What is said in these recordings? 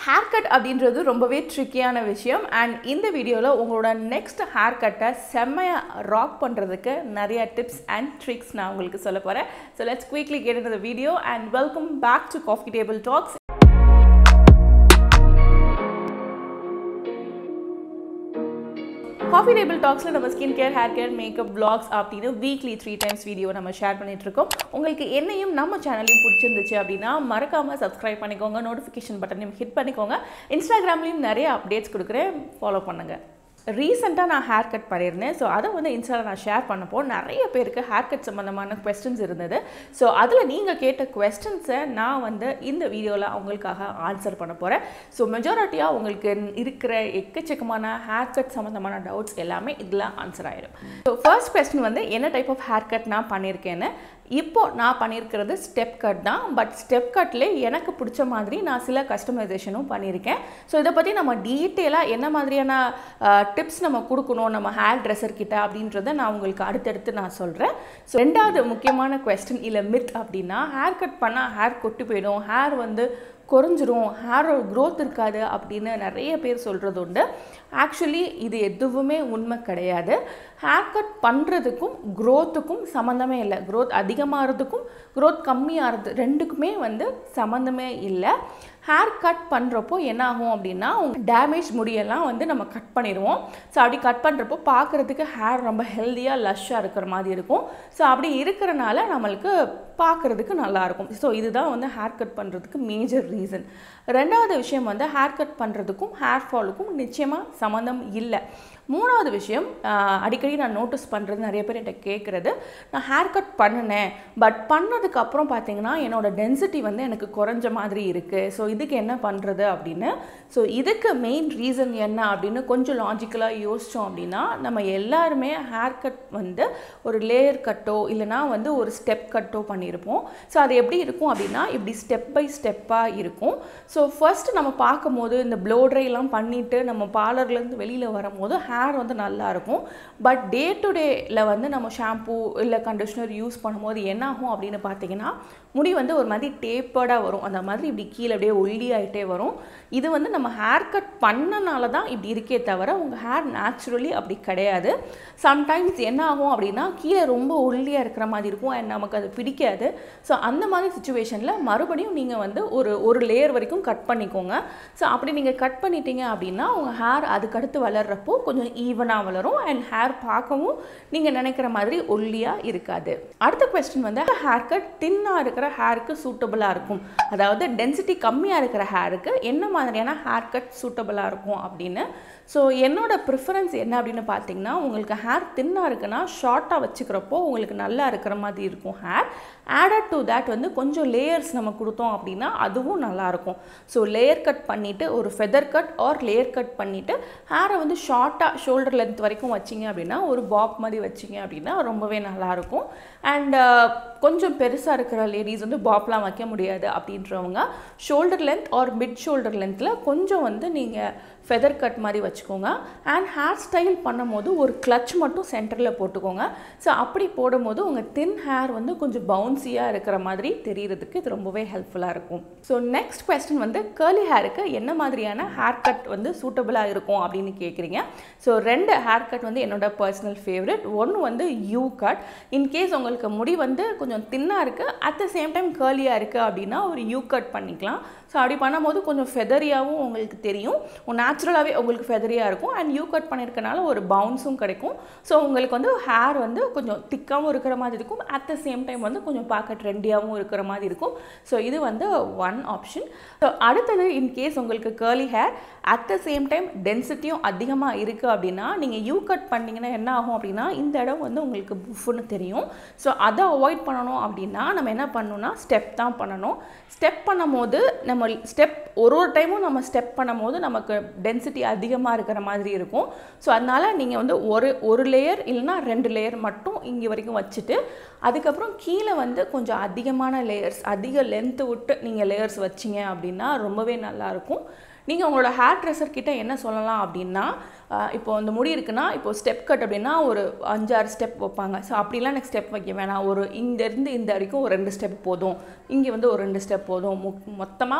hair cut அப்படின்றது ரொம்பவே ட்ரிக்கியான விஷயம் அண்ட் இந்த வீடியோவில் உங்களோட நெக்ஸ்ட் ஹேர் கட்டை செம்மையாக ராக் பண்ணுறதுக்கு நிறைய டிப்ஸ் அண்ட் ட்ரிக்ஸ் நான் உங்களுக்கு சொல்ல போகிறேன் ஸோ லெட்ஸ் குயிக்லி கேட் இந்த video and welcome back to coffee table talks coffee table டாக்ஸில் நம்ம skin care hair care makeup blogs அப்படின்னு வீக்லி த்ரீ டைம்ஸ் வீடியோ நம்ம ஷேர் பண்ணிட்டு இருக்கோம் உங்களுக்கு என்னையும் நம்ம சேனலையும் பிடிச்சிருந்துச்சு அப்படின்னா மறக்காமல் சப்ஸ்கிரைப் பண்ணிக்கோங்க நோட்டிஃபிகேஷன் பட்டனையும் ஹிட் பண்ணிக்கோங்க இன்ஸ்டாகிராம்லேயும் நிறைய அப்டேட்ஸ் கொடுக்குறேன் ஃபாலோ பண்ணுங்கள் ரீசெண்டாக நான் ஹேர் கட் பண்ணியிருந்தேன் ஸோ அதை வந்து இன்ஸ்டாவில் நான் ஷேர் பண்ணப்போ நிறைய பேருக்கு ஹேர் கட் சம்மந்தமான கொஸ்டின்ஸ் இருந்தது ஸோ அதில் நீங்கள் கேட்ட கொஸ்டின்ஸை நான் வந்து இந்த வீடியோவில் அவங்களுக்காக ஆன்சர் பண்ண போகிறேன் ஸோ மெஜாரிட்டியாக உங்களுக்கு இருக்கிற எக்கச்சக்கமான ஹேர் கட் சம்மந்தமான டவுட்ஸ் எல்லாமே இதில் ஆன்சர் ஆயிடும் ஸோ ஃபர்ஸ்ட் கொஸ்டின் வந்து என்ன டைப் ஆஃப் ஹேர் கட் நான் பண்ணியிருக்கேன்னு இப்போ நான் பண்ணியிருக்கிறது ஸ்டெப் கட் தான் பட் ஸ்டெப் கட்லேயே எனக்கு பிடிச்ச மாதிரி நான் சில கஸ்டமைசேஷனும் பண்ணியிருக்கேன் ஸோ இதை பற்றி நம்ம டீட்டெயிலாக என்ன மாதிரியான டிப்ஸ் நம்ம கொடுக்கணும் நம்ம ஹேர் ட்ரெஸ்ஸர் கிட்ட அப்படின்றத நான் உங்களுக்கு அடுத்தடுத்து நான் சொல்கிறேன் ஸோ ரெண்டாவது முக்கியமான கொஸ்டின் இல்லை மித் அப்படின்னா ஹேர் கட் பண்ணால் ஹேர் கொட்டி போயிடும் ஹேர் வந்து குறைஞ்சிரும் ஹேரோட க்ரோத் இருக்காது அப்படின்னு நிறைய பேர் சொல்கிறது உண்டு ஆக்சுவலி இது எதுவுமே உண்மை கிடையாது ஹேர் கட் பண்ணுறதுக்கும் க்ரோத்துக்கும் சம்மந்தமே இல்லை க்ரோத் அதிகமாகிறதுக்கும் க்ரோத் கம்மியாகிறது ரெண்டுக்குமே வந்து சம்மந்தமே இல்லை ஹேர் கட் பண்ணுறப்போ என்ன ஆகும் அப்படின்னா டேமேஜ் முடியெல்லாம் வந்து நம்ம கட் பண்ணிடுவோம் ஸோ அப்படி கட் பண்ணுறப்போ பார்க்குறதுக்கு ஹேர் ரொம்ப ஹெல்த்தியாக லஷ்ஷாக இருக்கிற மாதிரி இருக்கும் ஸோ அப்படி இருக்கிறனால நம்மளுக்கு பார்க்குறதுக்கு நல்லாயிருக்கும் ஸோ இதுதான் வந்து ஹேர் கட் பண்ணுறதுக்கு மேஜர் ரீசன் ரெண்டாவது விஷயம் வந்து ஹேர் கட் பண்ணுறதுக்கும் ஹேர் ஃபாலுக்கும் நிச்சயமாக சம்மந்தம் இல்லை மூணாவது விஷயம் அடிக்கடி நான் நோட்டீஸ் பண்ணுறது நிறைய பேர் என்கிட்ட கேட்குறது நான் ஹேர் கட் பண்ணினேன் பட் பண்ணதுக்கப்புறம் பார்த்தீங்கன்னா என்னோடய டென்சிட்டி வந்து எனக்கு குறைஞ்ச மாதிரி இருக்குது ஸோ இதுக்கு என்ன பண்ணுறது அப்படின்னு ஸோ இதுக்கு மெயின் ரீசன் என்ன அப்படின்னு கொஞ்சம் லாஜிக்கலாக யோசித்தோம் அப்படின்னா நம்ம எல்லாருமே ஹேர் கட் வந்து ஒரு லேயர் கட்டோ இல்லைனா வந்து ஒரு ஸ்டெப் கட்டோ பண்ணியிருப்போம் ஸோ அது எப்படி இருக்கும் அப்படின்னா இப்படி ஸ்டெப் பை ஸ்டெப்பாக இருக்கும் ஸோ ஃபர்ஸ்ட் நம்ம பார்க்கும்போது இந்த ப்ளோ ட்ரைலாம் பண்ணிவிட்டு நம்ம பார்லர்லேருந்து வெளியில் வரும்போது ஹேர் வந்து நல்லாயிருக்கும் பட் டே டு டேயில் வந்து நம்ம ஷாம்பூ இல்லை கண்டிஷ்னர் யூஸ் பண்ணும்போது என்ன ஆகும் அப்படின்னு பார்த்தீங்கன்னா முடி வந்து ஒரு மாதிரி டேப்பர்டாக வரும் அந்த மாதிரி இப்படி கீழே அப்படியே ஒல்லி ஆகிட்டே வரும் இது வந்து நம்ம ஹேர் கட் பண்ணனால தான் இப்படி இருக்கே தவிர உங்கள் ஹேர் நேச்சுரலி அப்படி கிடையாது சம்டைம்ஸ் என்ன ஆகும் அப்படின்னா கீழே ரொம்ப ஒல்லியாக இருக்கிற மாதிரி இருக்கும் அண்ட் நமக்கு அது பிடிக்காது ஸோ அந்த மாதிரி சுச்சுவேஷனில் மறுபடியும் நீங்கள் வந்து ஒரு ஒரு லேயர் வரைக்கும் கட் பண்ணிக்கோங்க ஸோ அப்படி நீங்கள் கட் பண்ணிட்டீங்க அப்படின்னா உங்கள் ஹேர் அதுக்கடுத்து வளர்கிறப்போ கொஞ்சம் ஈவனாக வளரும் அண்ட் ஹேர் பார்க்கவும் நீங்கள் நினைக்கிற மாதிரி ஒல்லியாக இருக்காது அடுத்த கொஸ்டின் வந்து ஹேர் கட் தின்னாக இருக்கிற ஹேருக்கு சூட்டபுளாக இருக்கும் அதாவது டென்சிட்டி கம்மியாக இருக்கிற ஹேருக்கு என்ன மாதிரியான ஹேர் கட் சூட்டபுளாக இருக்கும் அப்படின்னு ஸோ என்னோட ப்ரிஃபரன்ஸ் என்ன அப்படின்னு பார்த்தீங்கன்னா உங்களுக்கு ஹேர் தின்னாக இருக்குன்னா ஷார்ட்டாக வச்சுக்கிறப்போ உங்களுக்கு நல்லா இருக்கிற மாதிரி இருக்கும் ஹேர் ஆடட் டு தேட் வந்து கொஞ்சம் லேயர்ஸ் நம்ம கொடுத்தோம் அப்படின்னா அதுவும் நல்லாயிருக்கும் ஸோ லேயர் கட் பண்ணிவிட்டு ஒரு feather cut or layer cut பண்ணிவிட்டு ஹேரை வந்து ஷார்ட்டாக ஷோல்டர் லென்த் வரைக்கும் வச்சிங்க அப்படின்னா ஒரு பாப் மாதிரி வச்சிங்க அப்படின்னா ரொம்பவே நல்லாயிருக்கும் அண்ட் கொஞ்சம் பெருசாக இருக்கிற லேடிஸ் வந்து பாப்லாம் வைக்க முடியாது அப்படின்றவங்க shoulder length or mid shoulder லென்த்தில் கொஞ்சம் வந்து நீங்கள் ஃபெதர் கட் மாதிரி வச்சுக்கோங்க அண்ட் ஹேர் ஸ்டைல் பண்ணும்போது ஒரு கிளச் மட்டும் சென்டரில் போட்டுக்கோங்க ஸோ அப்படி போடும்போது உங்கள் தின் ஹேர் வந்து கொஞ்சம் பவுன்சியாக இருக்கிற மாதிரி தெரியறதுக்கு இது ரொம்பவே ஹெல்ப்ஃபுல்லாக இருக்கும் ஸோ நெக்ஸ்ட் கொஸ்டின் வந்து கேர்லி ஹேருக்கு என்ன மாதிரியான ஹேர் கட் வந்து சூட்டபுளாக இருக்கும் அப்படின்னு கேட்குறீங்க ஸோ ரெண்டு ஹேர் கட் வந்து என்னோட பர்சனல் ஃபேவரட் ஒன்று வந்து யூ கட் இன்கேஸ் உங்களுக்கு முடி வந்து கொஞ்சம் தின்னாக இருக்குது அட் த சேம் டைம் கேர்லியாக இருக்குது அப்படின்னா ஒரு யூ கட் பண்ணிக்கலாம் ஸோ அப்படி பண்ணும்போது கொஞ்சம் ஃபெதரியாகவும் உங்களுக்கு தெரியும் நேச்சுரலாகவே உங்களுக்கு ஃபெதரியாக இருக்கும் அண்ட் யூ கட் பண்ணியிருக்கனால ஒரு பவுன்ஸும் கிடைக்கும் ஸோ உங்களுக்கு வந்து ஹேர் வந்து கொஞ்சம் திக்காகவும் இருக்கிற மாதிரி இருக்கும் அட் த சேம் டைம் வந்து கொஞ்சம் பார்க்க ட்ரெண்டியாகவும் இருக்கிற மாதிரி இருக்கும் ஸோ இது வந்து ஒன் ஆப்ஷன் ஸோ அடுத்தது இன்கேஸ் உங்களுக்கு curly hair at the same time டென்சிட்டியும் அதிகமாக இருக்குது அப்படின்னா நீங்கள் யூ கட் பண்ணிங்கன்னா என்ன ஆகும் அப்படின்னா இந்த இடம் வந்து உங்களுக்கு புஃப்னு தெரியும் ஸோ அதை அவாய்ட் பண்ணணும் அப்படின்னா நம்ம என்ன பண்ணணும்னா ஸ்டெப் தான் பண்ணணும் ஸ்டெப் பண்ணும்போது நம்ம ஸ்டெப் ஒரு ஒரு டைமும் நம்ம ஸ்டெப் பண்ணும்போது நமக்கு டென்சிட்டி அதிகமாக இருக்கிற மாதிரி இருக்கும் ஸோ அதனால் நீங்கள் வந்து ஒரு ஒரு லேயர் இல்லைனா ரெண்டு லேயர் மட்டும் இங்கே வரைக்கும் வச்சுட்டு அதுக்கப்புறம் கீழே வந்து கொஞ்சம் அதிகமான லேயர்ஸ் அதிக லென்த்து விட்டு நீங்கள் லேயர்ஸ் வச்சிங்க அப்படின்னா ரொம்பவே நல்லாயிருக்கும் நீங்கள் உங்களோட ஹேர் ட்ரெஸ்ஸர் கிட்ட என்ன சொல்லலாம் அப்படின்னா ஆஹ் இப்போ அந்த முடி இருக்குன்னா இப்போ ஸ்டெப் கட் அப்படின்னா ஒரு அஞ்சாறு ஸ்டெப் வைப்பாங்க ஸோ அப்படிலாம் எனக்கு ஸ்டெப் வைக்க வேணாம் ஒரு இங்கேருந்து இந்த வரைக்கும் ஒரு ரெண்டு ஸ்டெப் போதும் இங்கே வந்து ஒரு ரெண்டு ஸ்டெப் போதும் மொத்தமாக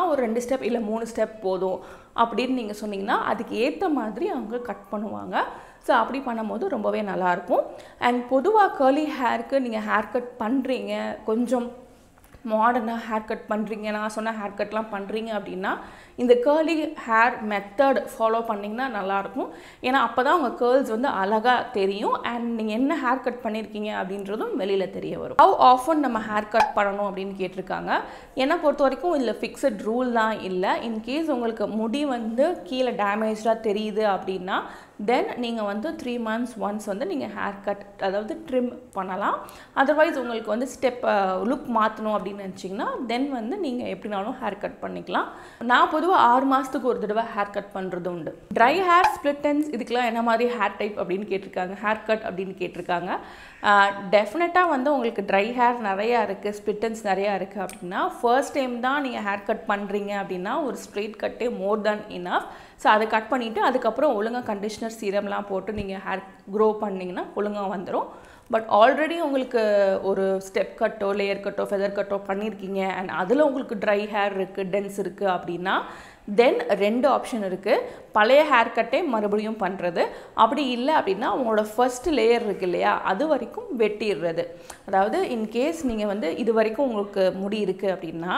ஒரு ரெண்டு ஸ்டெப் இல்லை மூணு ஸ்டெப் போதும் அப்படின்னு நீங்கள் சொன்னீங்கன்னா அதுக்கு ஏற்ற மாதிரி அவங்க கட் பண்ணுவாங்க ஸோ அப்படி பண்ணும்போது ரொம்பவே நல்லாயிருக்கும் அண்ட் பொதுவாக கேர்லி ஹேருக்கு நீங்கள் ஹேர் கட் பண்ணுறீங்க கொஞ்சம் மாடர்னாக ஹேர் கட் பண்ணுறீங்க நான் சொன்ன ஹேர் கட்லாம் பண்ணுறீங்க அப்படின்னா இந்த கேர்லி ஹேர் மெத்தட் ஃபாலோ பண்ணிங்கன்னா நல்லாயிருக்கும் ஏன்னா அப்போ தான் உங்கள் கேர்ள்ஸ் வந்து அழகாக தெரியும் அண்ட் நீங்கள் என்ன ஹேர் கட் பண்ணியிருக்கீங்க அப்படின்றதும் வெளியில் தெரிய வரும் ஹவு ஆஃபன் நம்ம ஹேர் கட் பண்ணணும் அப்படின்னு கேட்டிருக்காங்க என்னை பொறுத்த வரைக்கும் இதில் ஃபிக்ஸட் ரூல் தான் இல்லை இன்கேஸ் உங்களுக்கு முடி வந்து கீழே டேமேஜாக தெரியுது அப்படின்னா தென் நீங்கள் வந்து த்ரீ மந்த்ஸ் ஒன்ஸ் வந்து நீங்கள் ஹேர் கட் அதாவது ட்ரிம் பண்ணலாம் அதர்வைஸ் உங்களுக்கு வந்து ஸ்டெப் லுக் மாற்றணும் அப்படின்னு நினச்சிங்கன்னா தென் வந்து நீங்கள் எப்படினாலும் ஹேர் கட் பண்ணிக்கலாம் நான் பொதுவாக ஆறு மாதத்துக்கு ஒரு தடவை ஹேர் கட் பண்ணுறது உண்டு ட்ரை ஹேர் ஸ்பிளிட்டன்ஸ் இதுக்கெலாம் என்ன மாதிரி ஹேர் டைப் அப்படின்னு கேட்டிருக்காங்க ஹேர் கட் அப்படின்னு கேட்டிருக்காங்க டெஃபினட்டாக வந்து உங்களுக்கு ட்ரை ஹேர் நிறையா இருக்குது ஸ்பிட்டன்ஸ் நிறையா இருக்குது அப்படின்னா ஃபர்ஸ்ட் டைம் தான் நீங்கள் ஹேர் கட் பண்ணுறீங்க அப்படின்னா ஒரு ஸ்ட்ரெயிட் கட்டே மோர் தேன் இனஃப் ஸோ அதை கட் பண்ணிவிட்டு அதுக்கப்புறம் ஒழுங்காக கண்டிஷ்னர் சீரம்லாம் போட்டு நீங்கள் ஹேர் க்ரோ பண்ணிங்கன்னா ஒழுங்காக வந்துடும் பட் ஆல்ரெடி உங்களுக்கு ஒரு ஸ்டெப் கட்டோ லேயர் கட்டோ ஃபெதர் கட்டோ பண்ணியிருக்கீங்க அண்ட் அதில் உங்களுக்கு ட்ரை ஹேர் இருக்குது டென்ஸ் இருக்குது அப்படின்னா தென் ரெண்டு ஆப்ஷன் இருக்குது பழைய ஹேர் கட்டே மறுபடியும் பண்ணுறது அப்படி இல்லை அப்படின்னா உங்களோட ஃபர்ஸ்ட் லேயர் இருக்கு இல்லையா அது வரைக்கும் வெட்டிடுறது அதாவது இன்கேஸ் நீங்கள் வந்து இது வரைக்கும் உங்களுக்கு முடி இருக்குது அப்படின்னா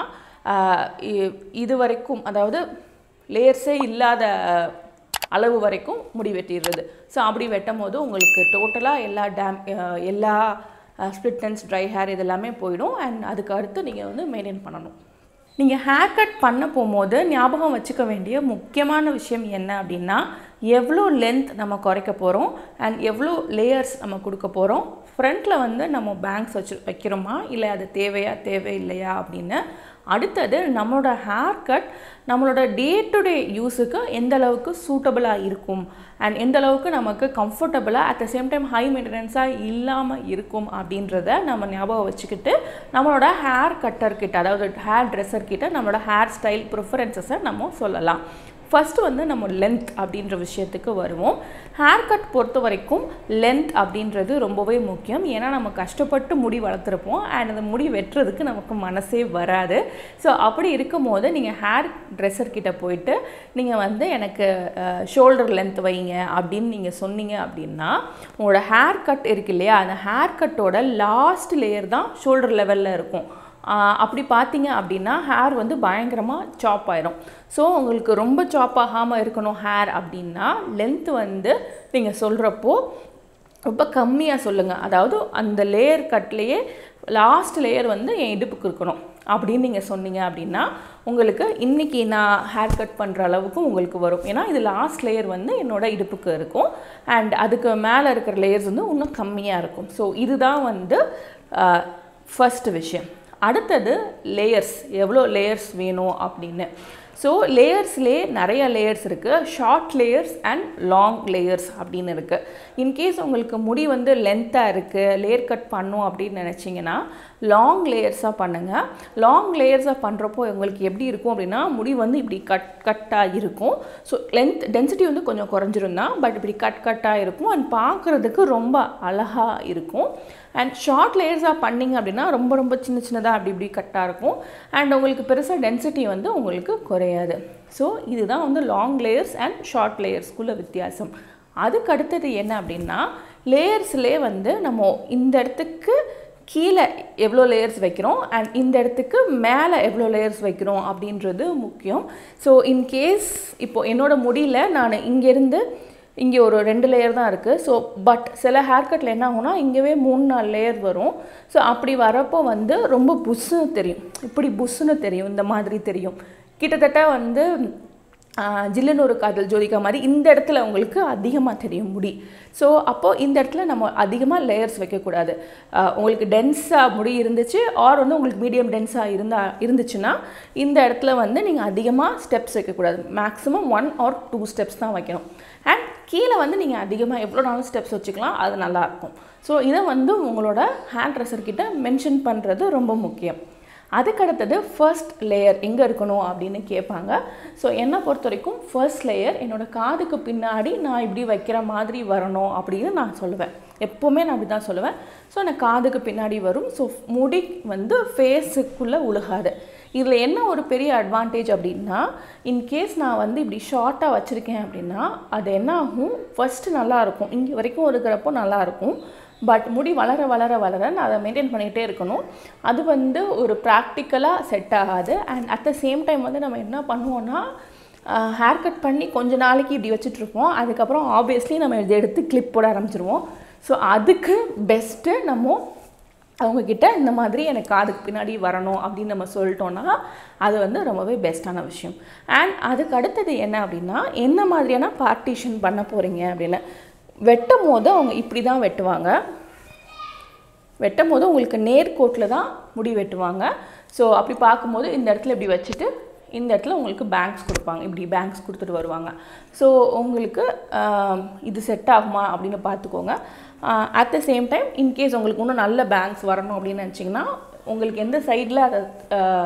இது வரைக்கும் அதாவது லேயர்ஸே இல்லாத அளவு வரைக்கும் முடி வெட்டிடுறது ஸோ அப்படி வெட்டும் போது உங்களுக்கு டோட்டலாக எல்லா டேம் எல்லா ஸ்பிளிட்டன்ஸ் ட்ரை ஹேர் இதெல்லாமே போயிடும் அண்ட் அதுக்கு அடுத்து நீங்கள் வந்து மெயின்டைன் பண்ணணும் நீங்கள் ஹேர் கட் பண்ண போகும்போது ஞாபகம் வச்சுக்க வேண்டிய முக்கியமான விஷயம் என்ன அப்படின்னா எவ்வளோ லென்த் நம்ம குறைக்க போகிறோம் அண்ட் எவ்வளோ லேயர்ஸ் நம்ம கொடுக்க போகிறோம் ஃப்ரண்ட்டில் வந்து நம்ம பேங்க்ஸ் வச்சு வைக்கிறோமா இல்லை அது தேவையா தேவையில்லையா அப்படின்னு அடுத்தது நம்மளோட ஹேர் கட் நம்மளோட டே டு டே யூஸுக்கு எந்த அளவுக்கு சூட்டபுளாக இருக்கும் அண்ட் எந்த அளவுக்கு நமக்கு கம்ஃபர்டபுளாக at the same time high மெயின்டெனன்ஸாக இல்லாமல் இருக்கும் அப்படின்றத நம்ம ஞாபகம் வச்சுக்கிட்டு நம்மளோட ஹேர் கட்டர்கிட்ட அதாவது ஹேர் ட்ரெஸ்ஸர்கிட்ட நம்மளோட ஹேர் ஸ்டைல் ப்ரிஃபரன்சஸை நம்ம சொல்லலாம் ஃபஸ்ட்டு வந்து நம்ம லென்த் அப்படின்ற விஷயத்துக்கு வருவோம் ஹேர் கட் பொறுத்த வரைக்கும் லென்த் அப்படின்றது ரொம்பவே முக்கியம் ஏன்னா நம்ம கஷ்டப்பட்டு முடி வளர்த்துருப்போம் அண்ட் அந்த முடி வெட்டுறதுக்கு நமக்கு மனசே வராது ஸோ அப்படி இருக்கும் போது நீங்கள் ஹேர் ட்ரெஸ்ஸர் கிட்ட போயிட்டு நீங்கள் வந்து எனக்கு ஷோல்டர் லென்த் வைங்க அப்படின்னு நீங்கள் சொன்னீங்க அப்படின்னா உங்களோட ஹேர் கட் இருக்கு இல்லையா அந்த ஹேர் கட்டோட லாஸ்ட் லேயர் தான் ஷோல்டர் லெவலில் இருக்கும் அப்படி பார்த்தீங்க அப்படின்னா ஹேர் வந்து பயங்கரமாக சாப் ஆயிரும் ஸோ உங்களுக்கு ரொம்ப சாப் ஆகாமல் இருக்கணும் ஹேர் அப்படின்னா லென்த் வந்து நீங்கள் சொல்கிறப்போ ரொம்ப கம்மியாக சொல்லுங்கள் அதாவது அந்த லேயர் கட்லேயே லாஸ்ட் லேயர் வந்து என் இடுப்புக்கு இருக்கணும் அப்படின்னு நீங்கள் சொன்னீங்க அப்படின்னா உங்களுக்கு இன்றைக்கி நான் ஹேர் கட் பண்ணுற அளவுக்கு உங்களுக்கு வரும் ஏன்னா இது லாஸ்ட் லேயர் வந்து என்னோட இடுப்புக்கு இருக்கும் அண்ட் அதுக்கு மேலே இருக்கிற லேயர்ஸ் வந்து இன்னும் கம்மியாக இருக்கும் ஸோ இதுதான் வந்து ஃபஸ்ட்டு விஷயம் அடுத்தது லேயர்ஸ் எவ்வளோ லேயர்ஸ் வேணும் அப்படின்னு ஸோ லேயர்ஸ்லேயே நிறைய லேயர்ஸ் இருக்குது short layers and long layers அப்படின்னு இருக்குது இன்கேஸ் உங்களுக்கு முடி வந்து லென்த்தாக இருக்குது லேயர் கட் பண்ணும் அப்படின்னு நினச்சிங்கன்னா லாங் லேயர்ஸாக பண்ணுங்கள் லாங் லேயர்ஸாக பண்ணுறப்போ உங்களுக்கு எப்படி இருக்கும் அப்படின்னா முடி வந்து இப்படி கட் கட்டாக இருக்கும் ஸோ லென்த் டென்சிட்டி வந்து கொஞ்சம் குறைஞ்சிரும் தான் பட் இப்படி கட் கட்டாக இருக்கும் அண்ட் பார்க்குறதுக்கு ரொம்ப அழகாக இருக்கும் அண்ட் ஷார்ட் லேயர்ஸாக பண்ணிங்க அப்படின்னா ரொம்ப ரொம்ப சின்ன சின்னதாக அப்படி இப்படி கட்டாக இருக்கும் அண்ட் உங்களுக்கு பெருசாக டென்சிட்டி வந்து உங்களுக்கு குறையாது ஸோ இதுதான் வந்து லாங் லேயர்ஸ் அண்ட் ஷார்ட் லேயர்ஸ்க்குள்ள வித்தியாசம் அதுக்கு அடுத்தது என்ன அப்படின்னா லேயர்ஸ்லேயே வந்து நம்ம இந்த இடத்துக்கு கீழே எவ்வளோ லேயர்ஸ் வைக்கிறோம் அண்ட் இந்த இடத்துக்கு மேலே எவ்வளோ லேயர்ஸ் வைக்கிறோம் அப்படின்றது முக்கியம் ஸோ இன்கேஸ் இப்போ என்னோட முடியல நான் இங்கேருந்து இங்கே ஒரு ரெண்டு லேயர் தான் இருக்குது ஸோ பட் சில ஹேர் கட்டில் என்ன ஆகும்னா இங்கேவே மூணு நாலு லேயர் வரும் ஸோ அப்படி வரப்போ வந்து ரொம்ப புஷ்ஷுன்னு தெரியும் இப்படி புஷ்ஷுன்னு தெரியும் இந்த மாதிரி தெரியும் கிட்டத்தட்ட வந்து ஜில்லுன்னு ஒரு காதல் ஜோதிகா மாதிரி இந்த இடத்துல உங்களுக்கு அதிகமாக தெரியும் முடி ஸோ அப்போது இந்த இடத்துல நம்ம அதிகமாக லேயர்ஸ் வைக்கக்கூடாது உங்களுக்கு டென்ஸாக முடி இருந்துச்சு ஆர் வந்து உங்களுக்கு மீடியம் டென்ஸாக இருந்தா இருந்துச்சுன்னா இந்த இடத்துல வந்து நீங்கள் அதிகமாக ஸ்டெப்ஸ் வைக்கக்கூடாது maximum one or two steps தான் வைக்கணும் அண்ட் கீழே வந்து நீங்கள் அதிகமாக எவ்வளோ நாளும் ஸ்டெப்ஸ் வச்சுக்கலாம் அது நல்லாயிருக்கும் ஸோ இதை வந்து உங்களோட ஹேண்ட் ட்ரெஸ்ஸர்கிட்ட மென்ஷன் பண்ணுறது ரொம்ப முக்கியம் அதுக்கடுத்தது ஃபர்ஸ்ட் லேயர் எங்கே இருக்கணும் அப்படின்னு கேட்பாங்க ஸோ என்னை பொறுத்த வரைக்கும் ஃபர்ஸ்ட் லேயர் என்னோடய காதுக்கு பின்னாடி நான் இப்படி வைக்கிற மாதிரி வரணும் அப்படின்னு நான் சொல்லுவேன் எப்போவுமே நான் அப்படி தான் சொல்லுவேன் ஸோ எனக்கு காதுக்கு பின்னாடி வரும் ஸோ முடி வந்து ஃபேஸுக்குள்ளே உழுகாது இதில் என்ன ஒரு பெரிய அட்வான்டேஜ் அப்படின்னா இன்கேஸ் நான் வந்து இப்படி ஷார்ட்டாக வச்சுருக்கேன் அப்படின்னா அது என்ன ஆகும் ஃபஸ்ட்டு நல்லாயிருக்கும் இங்கே வரைக்கும் இருக்கிறப்போ நல்லாயிருக்கும் பட் முடி வளர வளர வளர நான் அதை மெயின்டைன் பண்ணிகிட்டே இருக்கணும் அது வந்து ஒரு ப்ராக்டிக்கலாக செட் ஆகாது and at the same time வந்து நம்ம என்ன பண்ணுவோன்னா ஹேர் கட் பண்ணி கொஞ்ச நாளைக்கு இப்படி வச்சுட்ருப்போம் அதுக்கப்புறம் ஆப்வியஸ்லி நம்ம இதை எடுத்து கிளிப் போட ஆரம்பிச்சிருவோம் ஸோ அதுக்கு பெஸ்ட்டு நம்ம அவங்கக்கிட்ட இந்த மாதிரி எனக்கு காதுக்கு பின்னாடி வரணும் அப்படின்னு நம்ம சொல்லிட்டோன்னா அது வந்து ரொம்பவே பெஸ்ட்டான விஷயம் அண்ட் அதுக்கு அடுத்தது என்ன அப்படின்னா என்ன மாதிரியான பார்ட்டிஷன் பண்ண போகிறீங்க அப்படின்னு வெட்டும் போது அவங்க இப்படி தான் வெட்டுவாங்க வெட்டும் போது உங்களுக்கு நேர்கோட்டில் தான் முடி வெட்டுவாங்க ஸோ அப்படி பார்க்கும்போது இந்த இடத்துல இப்படி வச்சுட்டு இந்த இடத்துல உங்களுக்கு பேங்க்ஸ் கொடுப்பாங்க இப்படி பேங்க்ஸ் கொடுத்துட்டு வருவாங்க ஸோ உங்களுக்கு ஆஹ், இது செட் ஆகுமா அப்படின்னு பார்த்துக்கோங்க at the same time in case உங்களுக்கு இன்னும் நல்ல பேங்க்ஸ் வரணும் அப்படின்னு நினச்சிங்கன்னா உங்களுக்கு எந்த சைடில் அதை ஆஹ்,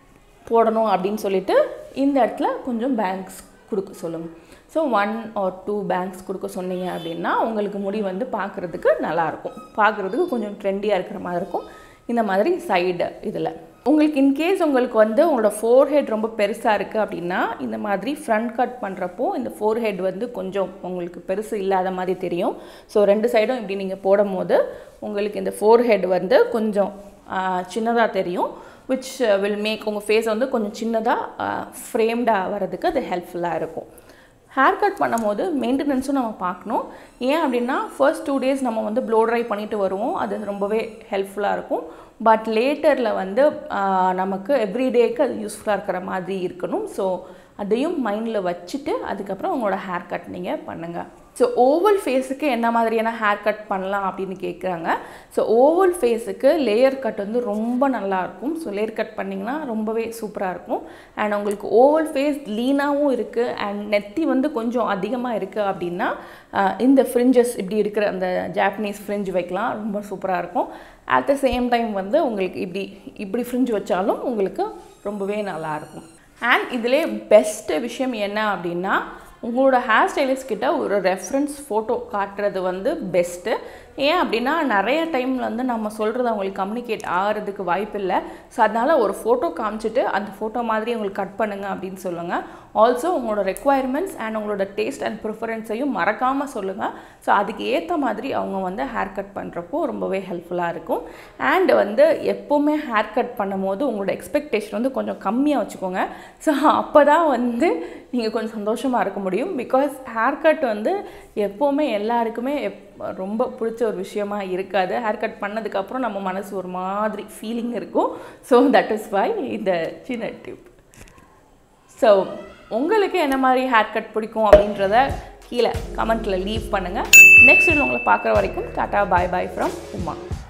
போடணும் அப்படின்னு சொல்லிட்டு இந்த இடத்துல கொஞ்சம் பேங்க்ஸ் கொடுக்க சொல்லுங்கள் so one or two bangs கொடுக்க சொன்னீங்க அப்படின்னா உங்களுக்கு முடி வந்து பார்க்குறதுக்கு நல்லாயிருக்கும் பார்க்குறதுக்கு கொஞ்சம் ட்ரெண்டியாக இருக்கிற மாதிரி இருக்கும் இந்த மாதிரி சைடு இதில் உங்களுக்கு இன்கேஸ் உங்களுக்கு வந்து உங்களோட ஃபோர்ஹெட் ரொம்ப பெருசாக இருக்குது அப்படின்னா இந்த மாதிரி ஃப்ரண்ட் கட் பண்ணுறப்போ இந்த ஃபோர்ஹெட் வந்து கொஞ்சம் உங்களுக்கு பெருசு இல்லாத மாதிரி தெரியும் ஸோ ரெண்டு சைடும் இப்படி நீங்கள் போடும் போது உங்களுக்கு இந்த ஃபோர்ஹெட் வந்து கொஞ்சம் சின்னதாக தெரியும் விச் வில் மேக் உங்கள் ஃபேஸ் வந்து கொஞ்சம் சின்னதாக ஃப்ரேம்டாக வர்றதுக்கு அது ஹெல்ப்ஃபுல்லாக இருக்கும் ஹேர் கட் பண்ணும்போது மெயின்டெனன்ஸும் நம்ம பார்க்கணும் ஏன் அப்படின்னா ஃபர்ஸ்ட் டூ டேஸ் நம்ம வந்து ப்ளோ ட்ரை பண்ணிட்டு வருவோம் அது ரொம்பவே ஹெல்ப்ஃபுல்லாக இருக்கும் பட் லேட்டரில் வந்து ஆஹ், நமக்கு எவ்ரிடேக்கு அது யூஸ்ஃபுல்லாக இருக்கிற மாதிரி இருக்கணும் ஸோ அதையும் மைண்டில் வச்சுட்டு அதுக்கப்புறம் உங்களோட ஹேர் கட் நீங்கள் பண்ணுங்கள் ஸோ ஓவல் ஃபேஸுக்கு என்ன மாதிரியான ஹேர் கட் பண்ணலாம் அப்படின்னு கேட்குறாங்க ஸோ ஓவல் ஃபேஸுக்கு லேயர் கட் வந்து ரொம்ப நல்லாயிருக்கும் ஸோ லேயர் கட் பண்ணிங்கன்னா ரொம்பவே சூப்பராக இருக்கும் அண்ட் உங்களுக்கு ஓவல் ஃபேஸ் லீனாகவும் இருக்குது அண்ட் நெத்தி வந்து கொஞ்சம் அதிகமாக இருக்குது அப்படின்னா ஆஹ், இந்த ஃப்ரிஞ்சஸ் இப்படி இருக்கிற அந்த ஜாப்பனீஸ் ஃப்ரிஞ்ச் வைக்கலாம் ரொம்ப சூப்பராக இருக்கும் அட் த சேம் டைம் வந்து உங்களுக்கு இப்படி இப்படி ஃப்ரிஞ்ச் வச்சாலும் உங்களுக்கு ரொம்பவே நல்லாயிருக்கும் அண்ட் இதிலே பெஸ்ட்டு விஷயம் என்ன அப்படின்னா உங்களோட ஹேர் ஸ்டைலிஸ்ட் கிட்ட ஒரு ரெஃபரன்ஸ் ஃபோட்டோ காட்டுறது வந்து பெஸ்ட்டு ஏன் அப்படின்னா நிறைய டைமில் வந்து நம்ம சொல்கிறது அவங்களுக்கு கம்யூனிகேட் ஆகிறதுக்கு வாய்ப்பு இல்லை ஸோ அதனால் ஒரு ஃபோட்டோ காமிச்சிட்டு அந்த ஃபோட்டோ மாதிரி உங்களுக்கு கட் பண்ணுங்க அப்படின்னு சொல்லுங்கள் ஆல்சோ உங்களோட ரெக்குவயர்மெண்ட்ஸ் அண்ட் உங்களோட டேஸ்ட் அண்ட் ப்ரிஃபரன்ஸையும் மறக்காமல் சொல்லுங்கள் ஸோ அதுக்கு ஏற்ற மாதிரி அவங்க வந்து ஹேர் கட் பண்ணுறப்போ ரொம்பவே ஹெல்ப்ஃபுல்லாக இருக்கும் அண்ட் வந்து எப்போவுமே ஹேர் கட் பண்ணும்போது உங்களோட எக்ஸ்பெக்டேஷன் வந்து கொஞ்சம் கம்மியாக வச்சுக்கோங்க ஸோ அப்போ தான் வந்து நீங்கள் கொஞ்சம் சந்தோஷமாக இருக்க முடியும் பிகாஸ் ஹேர் கட் வந்து எப்போவுமே எல்லாருக்குமே எப் ரொம்ப பிடிச்ச ஒரு விஷயமா இருக்காது ஹேர் கட் பண்ணதுக்கப்புறம் நம்ம மனசு ஒரு மாதிரி ஃபீலிங் இருக்கும் ஸோ தட் இஸ் வை இந்த சின்ன டிப் ஸோ உங்களுக்கு என்ன மாதிரி ஹேர் கட் பிடிக்கும் அப்படின்றத கீழே கமெண்ட்டில் லீவ் பண்ணுங்கள் நெக்ஸ்ட் உங்களை பார்க்குற வரைக்கும் tata bye bye from Uma